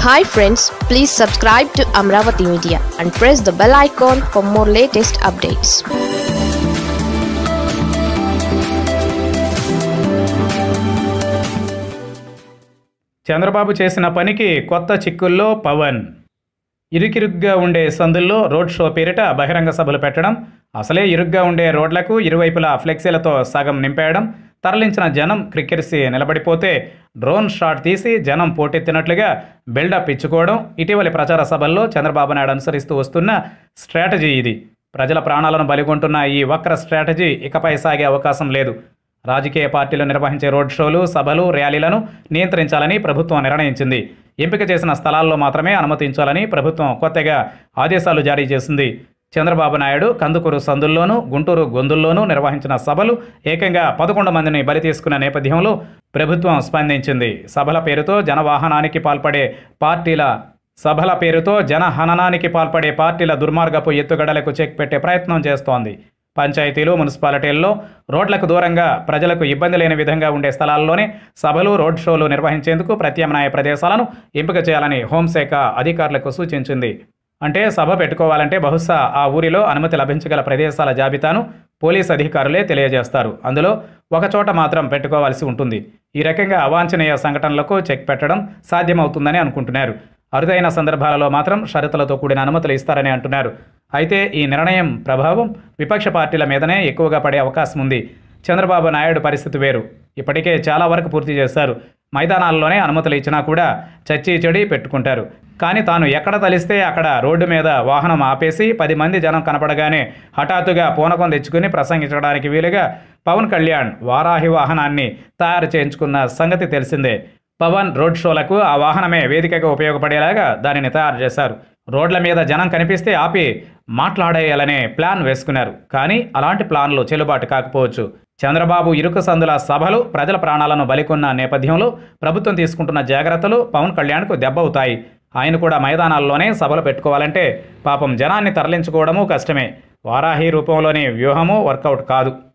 hi friends please subscribe to Amaravati media and press the bell icon for more latest updates Chandrababu చేసిన పనికి కొత్త చిక్కుల్లో పవన్ ఇరుకిరుగ్గా ఉండే సందుల్లో రోడ్ షో పేరిట బహిరంగ సభలు పెట్టడం అసలే ఇరుగ్గా ఉండే రోడ్లకు ఇరువైపులా ఫ్లెక్సీలతో సగం నింపేయడం తరలించిన జనం క్రిక్కెరిసి నిలబడిపోతే డ్రోన్ షాట్ తీసి జనం పోటెత్తినట్లుగా బిల్డప్ ఇచ్చుకోవడం ఇటీవలి ప్రచార సభల్లో చంద్రబాబు నాయుడు అనుసరిస్తూ వస్తున్న స్ట్రాటజీ ఇది ప్రజల ప్రాణాలను బలిగొంటున్న ఈ వక్ర స్ట్రాటజీ ఇకపై సాగే అవకాశం లేదు రాజకీయ పార్టీలు నిర్వహించే రోడ్ షోలు సభలు ర్యాలీలను నియంత్రించాలని ప్రభుత్వం నిర్ణయించింది ఎంపిక చేసిన స్థలాల్లో మాత్రమే అనుమతించాలని ప్రభుత్వం కొత్తగా ఆదేశాలు జారీ చేసింది చంద్రబాబు నాయుడు కందుకూరు సందుల్లోనూ గుంటూరు గొందుల్లోనూ నిర్వహించిన సభలు ఏకంగా పదకొండు మందిని బలి తీసుకున్న నేపథ్యంలో ప్రభుత్వం స్పందించింది సభల పేరుతో జనవాహనానికి పాల్పడే పార్టీల సభల పేరుతో జనహననానికి పాల్పడే పార్టీల దుర్మార్గపు ఎత్తుగడలకు చెక్ పెట్టే ప్రయత్నం చేస్తోంది పంచాయతీలు మున్సిపాలిటీల్లో రోడ్లకు దూరంగా ప్రజలకు ఇబ్బంది లేని విధంగా ఉండే స్థలాల్లోనే సభలు రోడ్ షోలు నిర్వహించేందుకు ప్రత్యామ్నాయ ప్రదేశాలను ఎంపిక చేయాలని హోంశాఖ అధికారులకు సూచించింది అంటే సభ పెట్టుకోవాలంటే బహుశా ఆ ఊరిలో అనుమతి లభించగల ప్రదేశాల జాబితాను పోలీస్ అధికారులే తెలియజేస్తారు అందులో ఒక చోట మాత్రం పెట్టుకోవాల్సి ఉంటుంది ఈ రకంగా అవాంఛనీయ సంఘటనలకు చెక్ పెట్టడం సాధ్యమవుతుందని అనుకుంటున్నారు అరుదైన సందర్భాలలో మాత్రం షరతులతో కూడిన అనుమతులు ఇస్తారని అంటున్నారు అయితే ఈ నిర్ణయం ప్రభావం విపక్ష పార్టీల మీదనే ఎక్కువగా పడే అవకాశం ఉంది చంద్రబాబు నాయుడు పరిస్థితి వేరు ఇప్పటికే చాలా వరకు పూర్తి చేశారు మైదానాల్లోనే అనుమతులు ఇచ్చినా కూడా చచ్చి చెడి పెట్టుకుంటారు కానీ తాను ఎక్కడ తలిస్తే అక్కడ రోడ్డు మీద వాహనం ఆపేసి పది మంది జనం కనపడగానే హఠాత్తుగా పూనకం తెచ్చుకుని ప్రసంగించడానికి వీలుగా పవన్ కళ్యాణ్ వారాహి వాహనాన్ని తయారు చేయించుకున్న సంగతి తెలిసిందే పవన్ రోడ్ షోలకు ఆ వాహనమే వేదికగా ఉపయోగపడేలాగా దానిని తయారు చేశారు రోడ్ల మీద జనం కనిపిస్తే ఆపి మాట్లాడేయాలనే ప్లాన్ వేసుకున్నారు కానీ అలాంటి ప్లాన్లు చెల్లుబాటు కాకపోవచ్చు చంద్రబాబు ఇరుకు సందుల సభలు ప్రజల ప్రాణాలను బలికొన్న నేపథ్యంలో ప్రభుత్వం తీసుకుంటున్న జాగ్రత్తలు పవన్ కళ్యాణ్కు దెబ్బవుతాయి ఆయన కూడా మైదానాల్లోనే సభలు పెట్టుకోవాలంటే పాపం జనాన్ని తరలించుకోవడము కష్టమే వారాహి రూపంలోని వ్యూహము వర్కౌట్ కాదు